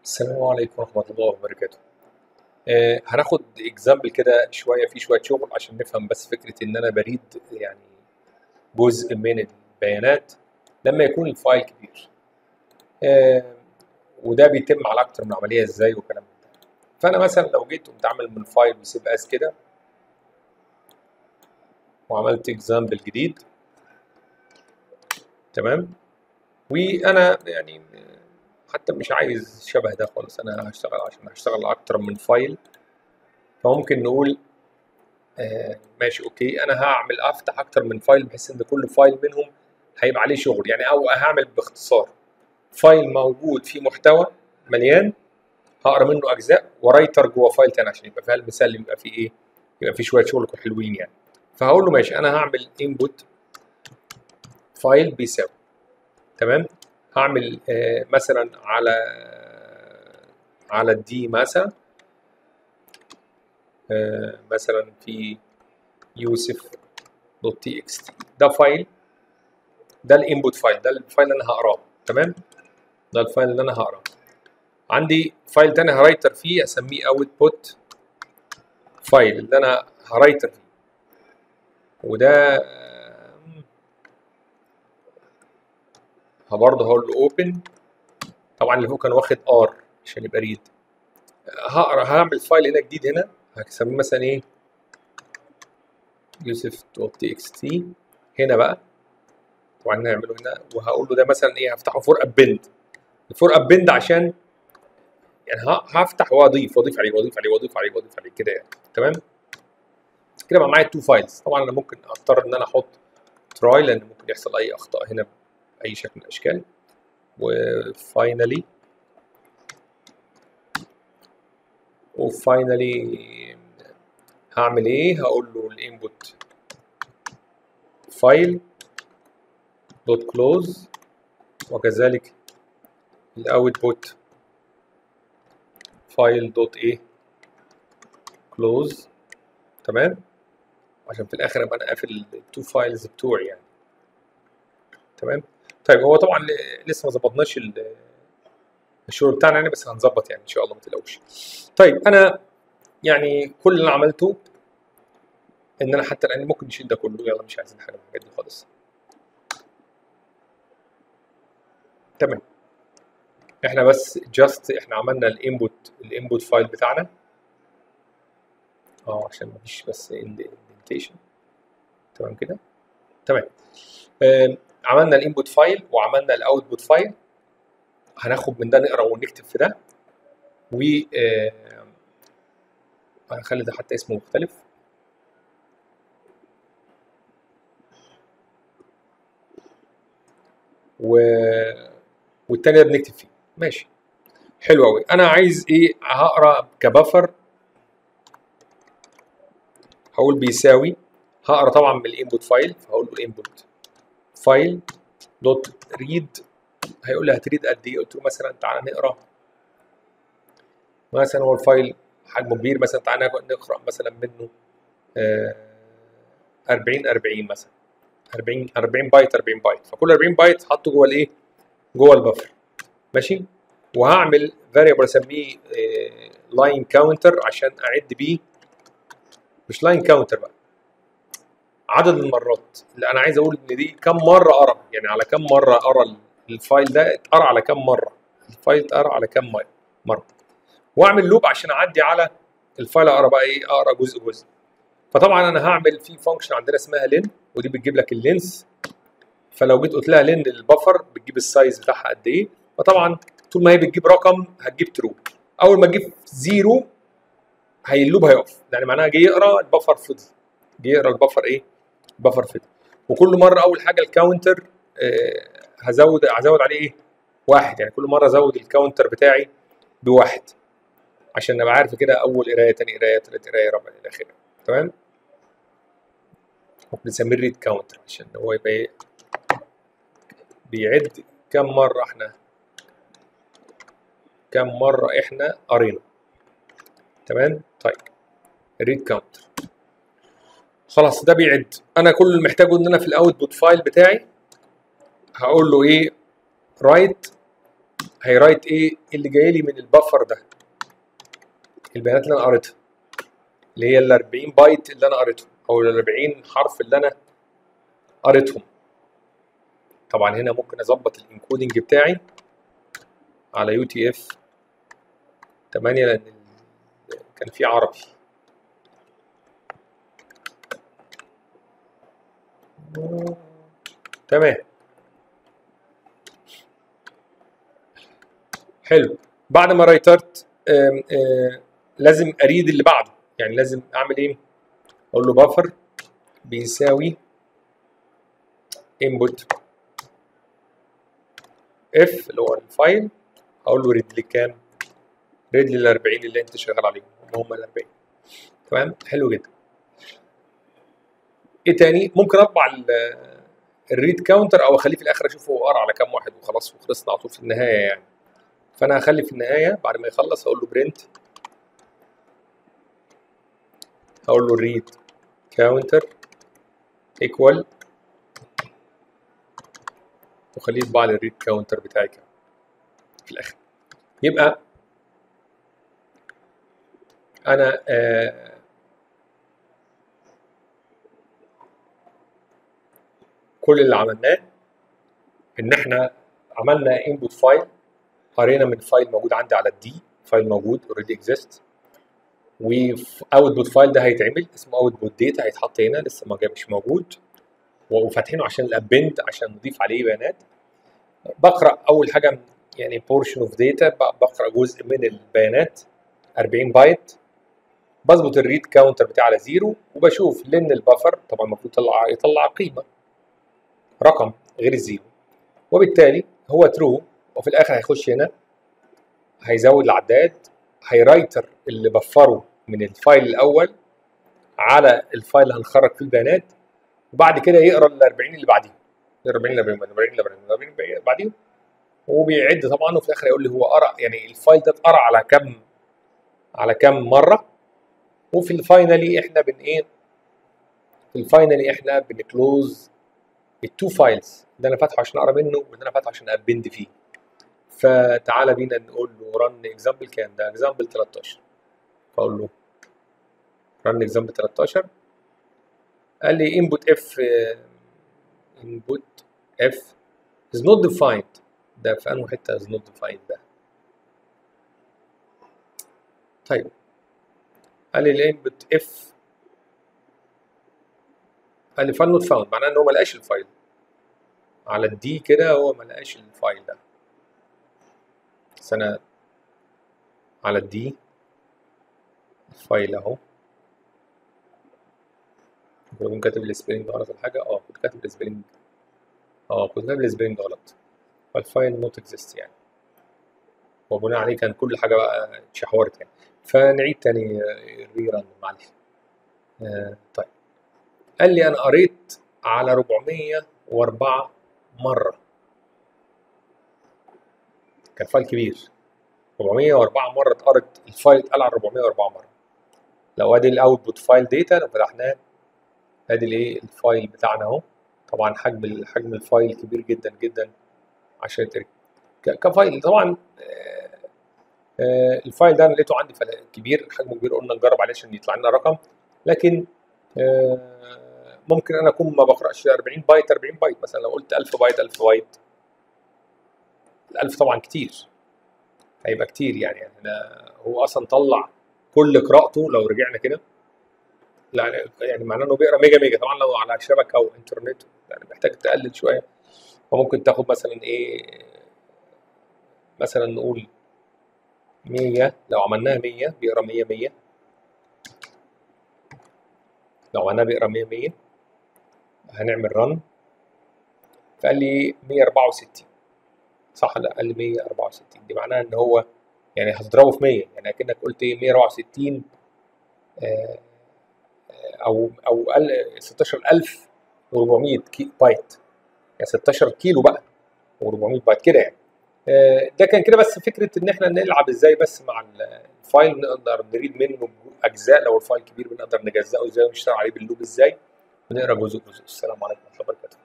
السلام عليكم ورحمة الله وبركاته. آه هناخد اكزامبل كده شوية في شوية شغل عشان نفهم بس فكرة إن أنا بريد يعني جزء من البيانات لما يكون الفايل كبير. آه وده بيتم على أكتر من عملية إزاي وكلام من ده. فأنا مثلا لو جيت قمت عامل من فايل وسيب أس كده وعملت اكزامبل جديد تمام وأنا يعني حتى مش عايز شبه ده خالص انا هشتغل عشان هشتغل على اكتر من فايل فممكن نقول آه ماشي اوكي انا هعمل افتح اكتر من فايل بحيث ان كل فايل منهم هيبقى عليه شغل يعني او هعمل باختصار فايل موجود فيه محتوى مليان هقرا منه اجزاء ورايتر جوه فايل تاني عشان يبقى فيها المثال اللي يبقى فيه ايه يبقى فيه شويه شغل حلوين يعني فهقول له ماشي انا هعمل انبوت فايل بيساوي تمام هعمل آه مثلا على على الدي مثلا آه مثلا في يوسف دوت تي اكس تي ده فايل ده الانبوت فايل ده الفايل اللي انا هقراه تمام ده الفايل اللي انا هقراه عندي فايل تاني هرايتر فيه اسميه اوتبوت فايل اللي انا هرايتر فيه وده برضه هقول له اوبن طبعا اللي فوق كان واخد ار عشان يبقى ريد هقرا هعمل فايل هنا جديد هنا هسميه مثلا ايه يوسف دوت تي اكس تي هنا بقى طبعا هنعمله هنا وهقول له ده مثلا ايه هفتحه فور ابند الفور ابند عشان يعني هفتح واضيف واضيف عليه واضيف عليه واضيف عليه واضيف عليه كده يعني تمام كده بقى معايا تو فايلز طبعا انا ممكن اضطر ان انا احط تراي لان ممكن يحصل اي اخطاء هنا اي شكل من الاشكال وفاينلي وفاينلي هعمل ايه هقول له الانبوت فايل دوت كلوز وكذلك الاوتبوت فايل دوت ايه كلوز تمام عشان في الاخر ابقى انا قافل التو فايلز بتوعي يعني تمام طيب هو طبعا لسه ما ظبطناش الشغل بتاعنا يعني بس هنظبط يعني ان شاء الله ما تقلقوش. طيب انا يعني كل اللي انا عملته ان انا حتى الان ممكن نشيل ده كله يلا مش عايزين حاجه من الحاجات دي خالص. تمام. احنا بس جاست احنا عملنا الانبوت الانبوت فايل بتاعنا. اه عشان ما فيش بس اندنتيشن. تمام كده؟ تمام. آه عملنا الانبوت فايل وعملنا الاوتبوت فايل هناخد من ده نقرا ونكتب في ده و هنخلي ده حتى اسمه مختلف و والتاني ده بنكتب فيه ماشي حلو قوي انا عايز ايه هقرا كبفر هقول بيساوي هقرا طبعا من الانبوت فايل فهقول له انبوت فايل دوت ريد هيقول لي هتريد قد ايه قلت له مثلا تعالى نقرا مثلا هو الفايل حجمه كبير مثلا تعالى نقرا مثلا منه آه 40 40 مثلا 40 40 بايت 40 بايت فكل 40 بايت حطه جوه الايه جوه البفر ماشي وهعمل فاريبل اسميه لاين كاونتر عشان اعد بيه مش لاين كاونتر بقى عدد المرات اللي انا عايز اقول ان دي كم مره قرا يعني على كم مره قرا الفايل ده اتقرا على كم مره الفايل اتقرا على كم مره واعمل لوب عشان اعدي على الفايل اقرا بقى ايه اقرا جزء جزء فطبعا انا هعمل في فانكشن عندنا اسمها لين ودي بتجيب لك اللينس فلو جيت قلت لها لين للبفر بتجيب السايز بتاعها قد ايه فطبعا طول ما هي بتجيب رقم هتجيب ترو اول ما تجيب زيرو هي اللوب هيقف يعني معناها جه يقرا البفر فضل جه يقرا البفر ايه بفر فضل وكل مره اول حاجه الكاونتر آه هزود هزود عليه ايه واحد يعني كل مره ازود الكاونتر بتاعي بواحد عشان ابقى عارف كده اول قرايه تاني قرايه تالت قرايه رابع الى اخره تمام بنسميه الريد كاونتر عشان هو يبقى ايه بيعد كم مره احنا كم مره احنا قرينا تمام طيب الريد كاونتر خلاص ده بيعد انا كل اللي محتاجه ان انا في الاوتبوت فايل بتاعي هقول له ايه رايت هيرايت ايه اللي جاي لي من البفر ده البيانات اللي انا قريتها اللي هي ال 40 بايت اللي انا قريتهم او ال 40 حرف اللي انا قريتهم طبعا هنا ممكن اظبط الانكودنج بتاعي على يو تي اف 8 لان كان في عربي تمام حلو بعد ما رايترت آم، آه، لازم اريد اللي بعده يعني لازم اعمل ايه اقول له بفر بيساوي input اف اللي هو الفايل اقول له ريد لي كام ريد لي ال 40 اللي انت شغال عليهم هم هم ال 40 تمام حلو جدا ايه تاني ممكن اطبع ال- الريد كاونتر او اخليه في الاخر اشوف هو قرا على كام واحد وخلاص وخلصنا على طول في النهايه يعني فانا هخلي في النهايه بعد ما يخلص اقول له برنت هقول له ريد كاونتر ايكوال وخليه يطبع لي الريد كاونتر بتاعي كام في الاخر يبقى انا آه كل اللي عملناه ان احنا عملنا انبوت فايل قرينا من فايل موجود عندي على الدي فايل موجود اوريدي اكزيست واوتبوت فايل ده هيتعمل اسمه اوتبوت داتا هيتحط هنا لسه ما جا- مش موجود وفاتحينه عشان الابند عشان نضيف عليه بيانات بقرا اول حاجه يعني بورشن اوف داتا بقرا جزء من البيانات 40 بايت بظبط الريد كاونتر بتاعي على زيرو وبشوف لان البفر طبعا المفروض يطلع يطلع قيمه رقم غير الزيرو وبالتالي هو ترو وفي الاخر هيخش هنا هيزود العداد هيرايتر اللي بفره من الفايل الاول على الفايل اللي هنخرج فيه البيانات وبعد كده يقرا ال 40 اللي بعديهم ال 40 اللي بعديهم 40 اللي بعديهم 40 اللي بعديهم وبيعد طبعا وفي الاخر يقول لي هو قرا يعني الفايل ده اتقرا على كام على كام مره وفي الفاينلي احنا بن ايه في الفاينلي احنا بنكلوز التو فايلز ده انا فاتحه عشان اقرا منه وده انا فاتحه عشان ابند فيه فتعالى بينا نقول له رن اكزامبل كام ده اكزامبل 13 فاقول له رن اكزامبل 13 قال لي input f input f is not defined ده في انه حته is not defined ده طيب قال لي الانبوت اف قال لي فايل نوت فاوند معناه ان هو ما لقاش الفايل على الدي كده هو ما لقاش الفايل ده بس انا على الدي الفايل اهو كنت كاتب السبيلنج غلط ولا حاجه اه كنت كاتب السبيلنج اه كنت كاتب السبيلنج غلط فالفايل نوت اكزيست يعني وبناء عليه كان كل حاجه بقى اتشحورت يعني فنعيد تاني الري ران معلش آه طيب قال لي انا قريت على 404 مره كان فايل كبير 404 مره اتقرت الفايل اتقال على 404 مره لو ادي الاوتبوت فايل داتا لو فتحناه ادي الايه الفايل بتاعنا اهو طبعا حجم حجم الفايل كبير جدا جدا عشان ترك كفايل طبعا آه آه الفايل ده انا لقيته عندي كبير حجمه كبير قلنا نجرب عليه عشان يطلع لنا رقم لكن آه ممكن انا اكون ما بقراش 40 بايت 40 بايت مثلا لو قلت 1000 بايت 1000 بايت ال 1000 طبعا كتير هيبقى كتير يعني, يعني أنا هو اصلا طلع كل قراءته لو رجعنا كده لا يعني معناه انه بيقرا ميجا ميجا طبعا لو على شبكه او انترنت يعني محتاج تقلل شويه فممكن تاخد مثلا ايه مثلا نقول 100 لو عملناها 100 بيقرا 100 100 لو عملناها بيقرا 100 100 هنعمل رن فقال لي 164 صح لا قال لي 164 دي معناها ان هو يعني هتضربه في 100 يعني اكنك قلت ايه 164 آه او او 16400 بايت يعني 16 كيلو بقى و400 بايت كده يعني ده كان كده بس فكره ان احنا نلعب ازاي بس مع الفايل نقدر نريد منه اجزاء لو الفايل كبير بنقدر نجزئه ازاي ونشتغل عليه باللوب ازاي ونقرا جزء جزء السلام عليكم ورحمه الله وبركاته